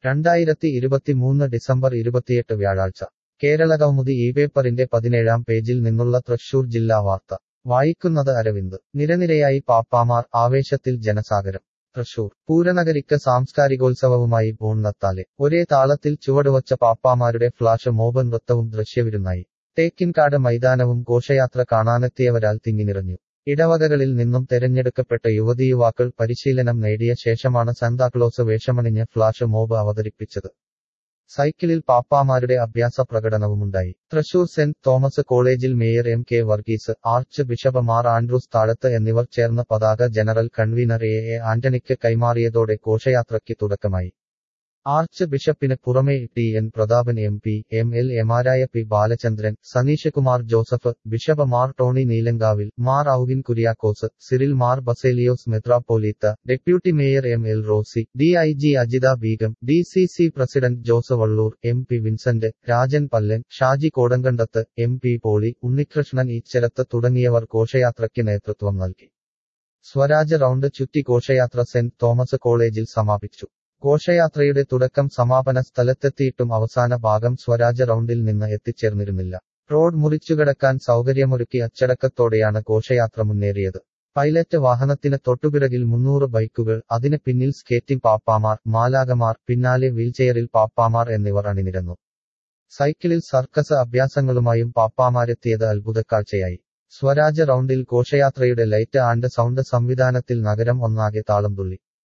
രണ്ടായിരത്തി ഇരുപത്തിമൂന്ന് ഡിസംബർ ഇരുപത്തിയെട്ട് വ്യാഴാഴ്ച കേരളകൗമുദി ഈ പേപ്പറിന്റെ പതിനേഴാം പേജിൽ നിന്നുള്ള തൃശൂർ ജില്ലാ വാർത്ത വായിക്കുന്നത് അരവിന്ദ് നിരനിരയായി പാപ്പാമാർ ആവേശത്തിൽ ജനസാഗരം തൃശൂർ പൂരനഗരിക്ക് സാംസ്കാരികോത്സവവുമായി പൂർണ്ണത്താലെ ഒരേ താളത്തിൽ ചുവടുവച്ച പാപ്പാമാരുടെ ഫ്ലാഷ് മോബ് നൃത്തവും ദൃശ്യവിരുന്നായി തേക്കിൻകാട് മൈതാനവും ഘോഷയാത്ര കാണാനെത്തിയവരാൽ തിങ്ങിനിറഞ്ഞു ഇടവകകളിൽ നിന്നും തെരഞ്ഞെടുക്കപ്പെട്ട യുവതീയുവാക്കൾ പരിശീലനം നേടിയ ശേഷമാണ് സാന്താക്ലോസ് വേഷമണിഞ്ഞ് ഫ്ലാഷ് മോബ് അവതരിപ്പിച്ചത് സൈക്കിളിൽ പാപ്പാമാരുടെ അഭ്യാസ പ്രകടനവുമുണ്ടായി തൃശൂർ സെന്റ് തോമസ് കോളേജിൽ mayor M K Varghese archbishop Mar Andrews Thazhath എന്നിവർ ചേർന്ന് പതാക ജനറൽ കൺവീനർ എ എ ആന്റണിക്ക് കൈമാറിയതോടെ ഘോഷയാത്രയ്ക്ക് തുടക്കമായി ആർച്ച് ബിഷപ്പിന് പുറമെ T N Prathapan M P M L എമാരായ P Balachandran Saneesh Kumar Joseph bishop Mar Tony Neelankavil Mar Awgin Kuriakose Cyril Mar Baselios മെത്രാപ്പോലീത്ത deputy mayor M L Rosy D I G Ajitha Begum D C C president Jose Vallur M P Vincent Rajan Pallan Shaji Kodankandath M P Polly Unnikrishnan Eecharath തുടങ്ങിയവർ ഘോഷയാത്രയ്ക്ക് നേതൃത്വം നൽകി സ്വരാജ് റൗണ്ട് ചുറ്റി ഘോഷയാത്ര സെന്റ് തോമസ് കോളേജിൽ സമാപിച്ചു ഘോഷയാത്രയുടെ തുടക്കം സമാപന സ്ഥലത്തെത്തിയിട്ടും അവസാന ഭാഗം സ്വരാജ് റൗണ്ടിൽ നിന്ന് എത്തിച്ചേർന്നിരുന്നില്ല റോഡ് മുറിച്ചുകടക്കാൻ സൗകര്യമൊരുക്കി അച്ചടക്കത്തോടെയാണ് ഘോഷയാത്ര മുന്നേറിയത് പൈലറ്റ് വാഹനത്തിന് തൊട്ടുപിറകിൽ മുന്നൂറ് ബൈക്കുകൾ അതിന് പിന്നിൽ സ്കേറ്റിംഗ് പാപ്പാമാർ മാലാകമാർ പിന്നാലെ വീൽചെയറിൽ പാപ്പാമാർ എന്നിവർ അണിനിരന്നു സൈക്കിളിൽ സർക്കസ് അഭ്യാസങ്ങളുമായും പാപ്പാമാരെത്തിയത് അത്ഭുതക്കാഴ്ചയായി സ്വരാജ് റൗണ്ടിൽ ഘോഷയാത്രയുടെ ലൈറ്റ് ആൻഡ് സൗണ്ട് സംവിധാനത്തിൽ നഗരം ഒന്നാകെ താളം തുള്ളി